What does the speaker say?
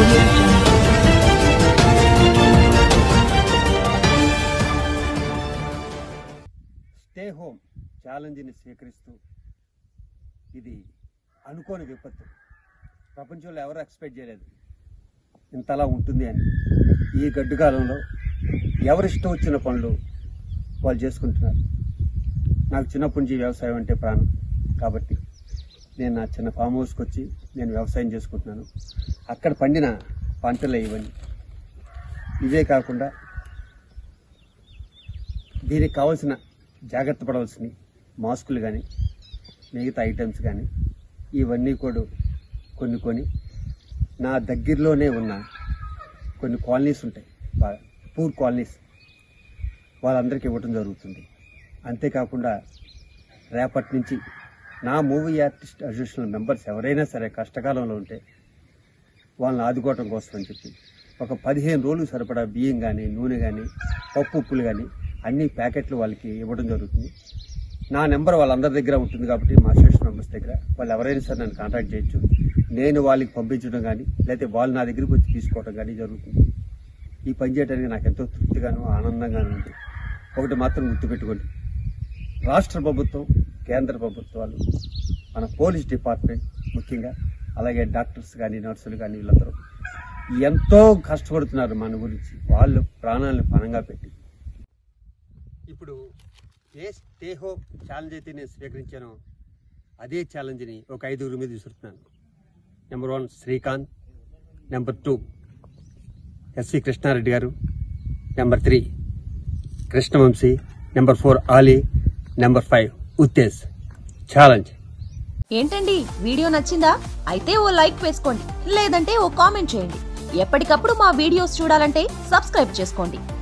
audio jungle. Stay home ఛాలెంజ్ని స్వీకరిస్తూ ఇది అనుకోని విపత్తు ప్రపంచంలో ఎవరు ఎక్స్పెక్ట్ చేయలేదు ఇంతలా ఉంటుంది అని ఈ గడ్డు కాలంలో ఎవరిష్టం వచ్చిన పనులు వాళ్ళు చేసుకుంటున్నారు నాకు చిన్నప్పటి నుంచి వ్యవసాయం అంటే ప్రాణం కాబట్టి నేను నా చిన్న ఫామ్ హౌస్కి వచ్చి నేను వ్యవసాయం చేసుకుంటున్నాను అక్కడ పండిన పంటలే ఇవన్నీ ఇవే కాకుండా దీనికి కావాల్సిన జాగ్రత్త పడవలసినవి మాస్కులు కానీ మిగతా ఐటమ్స్ కానీ ఇవన్నీ కూడా కొన్ని కొని నా దగ్గరలోనే ఉన్న కొన్ని కాలనీస్ ఉంటాయి బాగా పూర్ కాలనీస్ వాళ్ళందరికీ ఇవ్వటం జరుగుతుంది అంతేకాకుండా రేపటి నుంచి నా మూవీ ఆర్టిస్ట్ అసోసియేషన్ మెంబర్స్ ఎవరైనా సరే కష్టకాలంలో ఉంటే వాళ్ళని ఆదుకోవటం కోసం అని చెప్పి ఒక పదిహేను రోజులు సరిపడా బియ్యం కానీ నూనె కానీ పప్పు ఉప్పులు కానీ అన్ని ప్యాకెట్లు వాళ్ళకి ఇవ్వడం జరుగుతుంది నా నెంబర్ వాళ్ళందరి దగ్గర ఉంటుంది కాబట్టి మా అసోసియేషన్ మెంబర్స్ దగ్గర వాళ్ళు ఎవరైనా సరే నన్ను కాంటాక్ట్ చేయొచ్చు నేను వాళ్ళకి పంపించడం కానీ లేకపోతే వాళ్ళు నా దగ్గరికి వచ్చి తీసుకోవడం కానీ జరుగుతుంది ఈ పని చేయడానికి నాకు ఎంతో తృప్తిగాను ఆనందంగాను ఉంది ఒకటి మాత్రం గుర్తుపెట్టుకోండి రాష్ట్ర ప్రభుత్వం కేంద్ర ప్రభుత్వాలు మన పోలీస్ డిపార్ట్మెంట్ ముఖ్యంగా అలాగే డాక్టర్స్ కానీ నర్సులు కానీ వీళ్ళందరూ ఎంతో కష్టపడుతున్నారు మన గురించి వాళ్ళు ప్రాణాలను పణంగా పెట్టి ఇప్పుడు ఏ స్టే హోప్ ఛాలెంజ్ అయితే నేను స్వీకరించానో అదే ఛాలెంజ్ని ఒక ఐదుగురి మీద విసురుతున్నాను number one Srikanth number two SV Krishna Reddy గారు number three Krishna Vamsi number four Ali number five Uttej challenge ఏంటండి వీడియో నచ్చిందా అయితే ఓ లైక్ వేసుకోండి లేదంటే ఓ కామెంట్ చేయండి ఎప్పటికప్పుడు మా వీడియోస్ చూడాలంటే సబ్స్క్రైబ్ చేసుకోండి